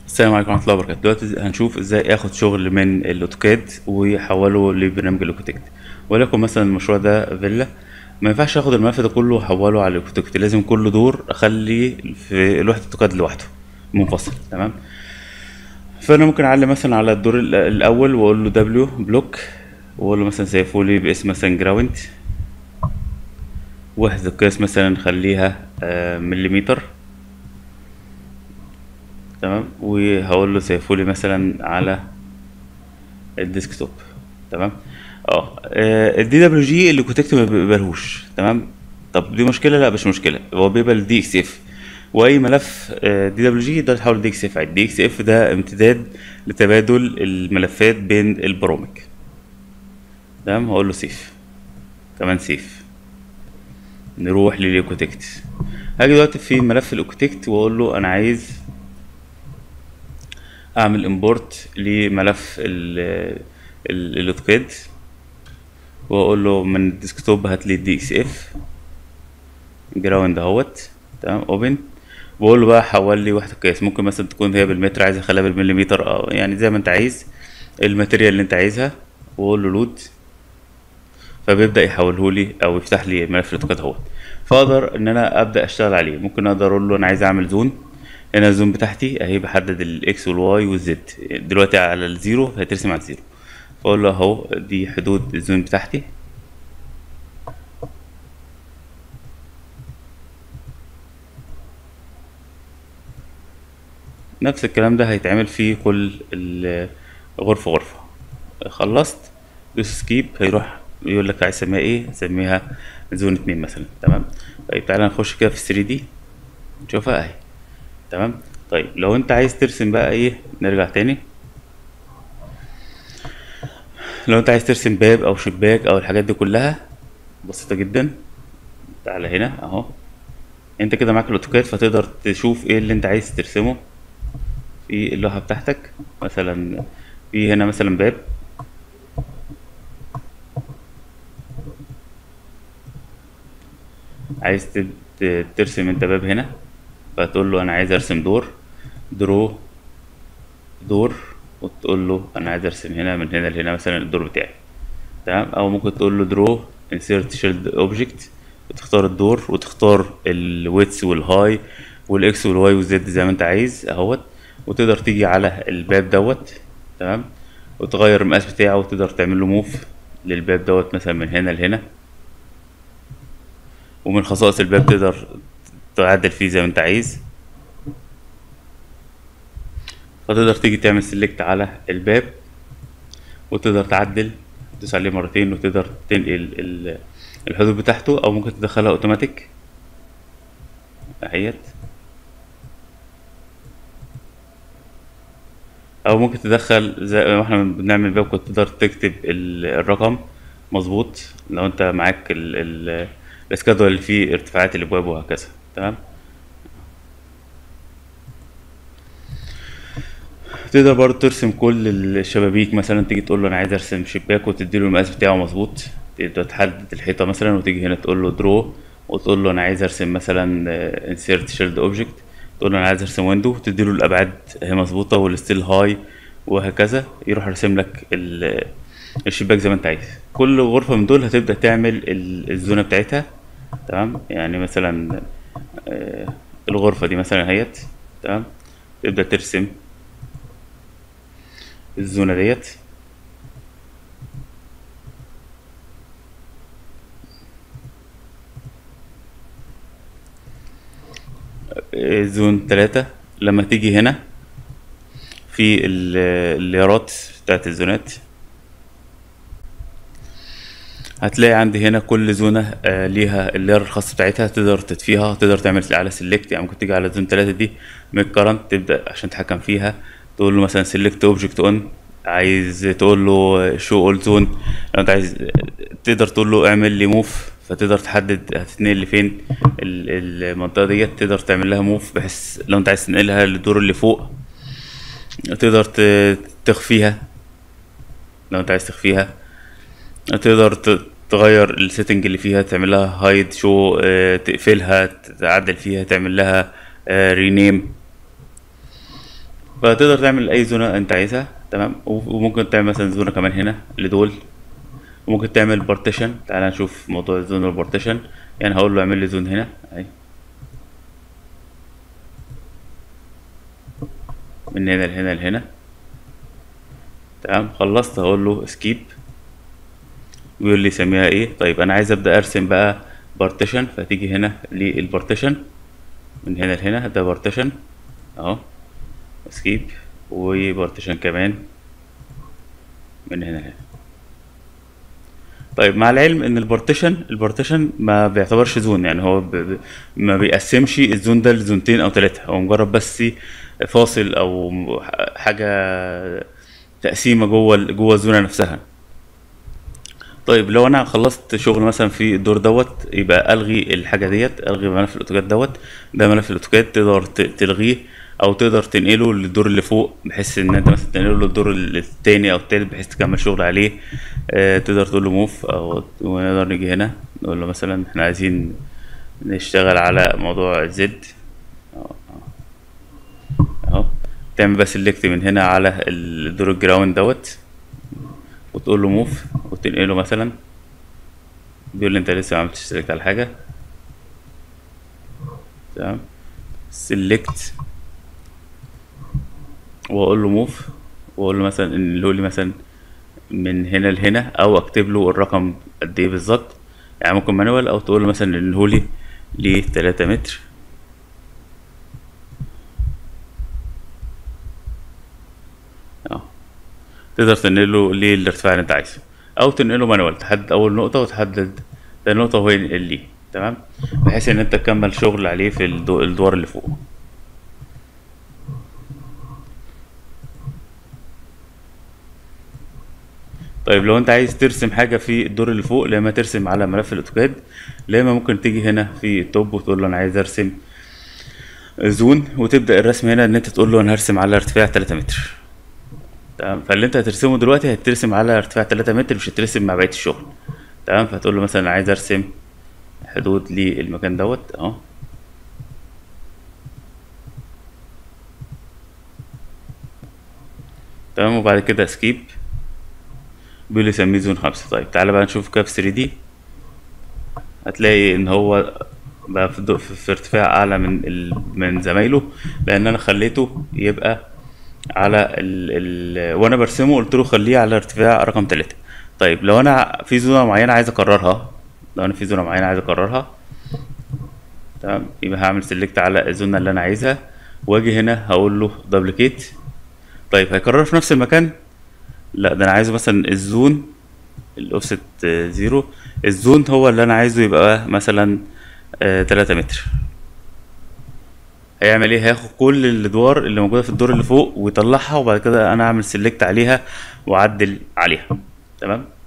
السلام عليكم ورحمة الله وبركاته دلوقتي هنشوف ازاي اخد شغل من الاوتوكاد واحوله لبرنامج الاوتوكاد ولكن مثلا المشروع ده فيلا ما ينفعش اخد الملف ده كله واحوله على الاوتوكاد لازم كل دور اخلي في لوحة الاوتوكاد لوحده منفصل تمام فانا ممكن اعلم مثلا على الدور ال- الاول واقول له دبليو بلوك واقول له مثلا سيفه لي باسم مثلا جراوند وحدة القياس مثلا نخليها آه، مليمتر تمام وهقول له سيفه لي مثلا على الديسكتوب تمام اه الدي دبليو جي اللي كنت ما بيقبلهوش تمام طب دي مشكله لا مش مشكله هو بيقبل دي اكس اف واي ملف دي دبليو جي ده تحول دي اكس اف عادي دي اكس اف ده امتداد لتبادل الملفات بين البرامج تمام هقول له سيف كمان سيف نروح للايكوتكت هاجي دلوقتي في ملف الايكوتكت واقول له انا عايز اعمل امبورت لملف ال ال- الاوتوكاد واقول له من الديسكتوب هات لي دي اكس اف جراوند اهوت تمام اوبن بقول له بقى حول لي وحده قياس ممكن مثلا تكون هي بالمتر عايز اخليها بالمليمتر اه يعني زي ما انت عايز الماتيريال اللي انت عايزها واقول له لود فبيبدا يحوله لي او يفتح لي ملف الاوتوكاد اهوت فاقدر ان انا ابدا اشتغل عليه ممكن اقدر اقول له انا عايز اعمل زون هنا الزون بتاعتي اهي بحدد الاكس والواي والزد دلوقتي على الزيرو هيترسم على الزيرو فاقول له اهو دي حدود الزون بتاعتي نفس الكلام ده هيتعمل في كل ال- غرفة غرفة خلصت دوس سكيب هيروح يقول لك عايز تسميها ايه سميها زون اتنين مثلا تمام طيب تعالى نخش كده في 3 دي نشوفها اهي تمام طيب لو انت عايز ترسم بقى ايه نرجع تاني لو انت عايز ترسم باب او شباك او الحاجات دي كلها بسيطة جدا تعالى هنا اهو انت كده معاك الاوتوكاد فتقدر تشوف ايه اللي انت عايز ترسمه في اللوحة بتاعتك مثلا في هنا مثلا باب عايز تب- ت- ترسم انت باب هنا فتقول له انا عايز ارسم دور درو دور وتقول له انا عايز ارسم هنا من هنا لهنا مثلا الدور بتاعي تمام او ممكن تقول له درو insert shield object وتختار الدور وتختار الويتس والهاي والاكس والواي والزد زي ما انت عايز اهوت وتقدر تيجي على الباب دوت تمام وتغير المقاس بتاعه وتقدر تعمل له موف للباب دوت مثلا من هنا لهنا ومن خصائص الباب تقدر تعدل فيه زي ما انت عايز فتقدر تيجي تعمل سيلكت على الباب وتقدر تعدل تدوس عليه مرتين وتقدر تنقل ال- الحدود بتاعته او ممكن تدخلها اوتوماتيك اهيت او ممكن تدخل زي ما احنا بنعمل باب كنت تقدر تكتب ال- الرقم مظبوط لو انت معاك ال ال الاسكادول اللي فيه ارتفاعات الابواب وهكذا تمام تقدر برضه ترسم كل الشبابيك مثلا تيجي تقول له انا عايز ارسم شباك وتديله المقاس بتاعه مظبوط تقدر تحدد الحيطه مثلا وتيجي هنا تقول له درو وتقول له انا عايز ارسم مثلا انسيرت شيلد اوبجكت تقول له انا عايز ارسم ويندو تديله الابعاد هي مظبوطه والستيل هاي وهكذا يروح يرسم لك ال- الشباك زي ما انت عايز كل غرفه من دول هتبدا تعمل ال- الزونه بتاعتها تمام يعني مثلا آه، الغرفه دي مثلا اهيت تمام تبدا ترسم الزونه ديت آه، زون تلاتة لما تيجي هنا في ال- الليارات بتاعت الزونات هتلاقي عندي هنا كل زونة آه، ليها اللير الخاص بتاعتها تقدر تطفيها تقدر تعمل على سيلكت يعني ممكن تيجي على زون تلاتة دي من كرنت تبدأ عشان تتحكم فيها تقول له مثلا سيلكت اوبجكت اون عايز تقول له شو اول زون لو انت عايز تقدر تقول له اعمل لي موف فتقدر تحدد هتتنقل لفين ال- المنطقة ديت تقدر تعمل لها موف بحيث لو انت عايز تنقلها للدور اللي فوق تقدر ت- تخفيها لو انت عايز تخفيها تقدر ت- تغير السيتنج اللي فيها تعمل لها هايد شو تقفلها تعدل فيها تعمل لها رينيم فتقدر تعمل اي زونه انت عايزها تمام و- وممكن تعمل مثلا زونه كمان هنا لدول وممكن تعمل بارتيشن تعال نشوف موضوع الزون والبارتيشن يعني هقول له اعمل لي زون هنا اهي من هنا لهنا لهنا تمام خلصت هقول له سكيب بيقول لي سميها ايه طيب انا عايز ابدا ارسم بقى بارتيشن فتيجي هنا للبارتيشن من هنا لهنا ده بارتيشن اهو سكيب وبارتيشن كمان من هنا لهنا طيب مع العلم ان البارتيشن البارتيشن ما بيعتبرش زون يعني هو ب... ب- ما بيقسمش الزون ده لزونتين او ثلاثة هو مجرد بس فاصل او م- حاجة تقسيمة جوه ال- جوه الزونة نفسها طيب لو انا خلصت شغل مثلا في الدور دوت يبقى الغي الحاجه ديت الغي ملف الاوتوكاد دوت ده ملف الاوتوكاد تقدر ت- تلغيه او تقدر تنقله للدور اللي فوق بحيث ان انت مثلا تنقله للدور الثاني او الثالث بحيث تكمل شغل عليه آه تقدر تقول له موف او ونقدر نيجي هنا نقول له مثلا احنا عايزين نشتغل على موضوع الزد اهو تعمل بس سيلكت من هنا على الدور الجراوند دوت وتقول له موف وتنقله مثلا بيقول لي انت لسه ما عملتش سيلكت على حاجه تمام سيلكت واقول له موف واقول له مثلا انقله لي مثلا من هنا لهنا او اكتب له الرقم قد ايه بالظبط يعني ممكن مانوال او تقول له مثلا انقله لي ل 3 متر اه تقدر تنقله للارتفاع اللي انت عايزه او تنقله مانوال تحدد اول نقطه وتحدد تاني نقطه وهو ينقل ليه تمام بحيث ان انت تكمل شغل عليه في الدو- الدور اللي فوق طيب لو انت عايز ترسم حاجه في الدور اللي فوق لا اما ترسم على ملف الاوتوكاد لا اما ممكن تيجي هنا في التوب وتقول له انا عايز ارسم زون وتبدا الرسم هنا ان انت تقول له انا هرسم على ارتفاع 3 متر تمام فاللي انت هترسمه دلوقتي هترسم على ارتفاع 3 متر مش هترسم مع بقيه الشغل تمام فتقول له مثلا عايز ارسم حدود للمكان دوت اهو تمام وبعد كده سكيب بيقول لي سميه زون خمسة طيب تعالى بقى نشوف كاب 3 دي هتلاقي ان هو بقى في, دو- في في ارتفاع اعلى من ال... من زمايله لان انا خليته يبقى على ال... ال... وانا برسمه قلت له خليه على ارتفاع رقم ثلاثة طيب لو انا في زونة معينة عايز اكررها لو انا في زونة معينة عايز اكررها تمام يبقى هعمل سيلكت على الزونة اللي انا عايزها واجي هنا هقول له دبليكيت طيب هيكررها في نفس المكان لا ده انا عايزه مثلا الزون الاوفست زيرو الزون هو اللي انا عايزه يبقى مثلا آه، تلاتة متر هيعمل ايه هياخد كل الادوار اللي موجوده في الدور اللي فوق ويطلعها وبعد كده انا اعمل سيلكت عليها واعدل عليها تمام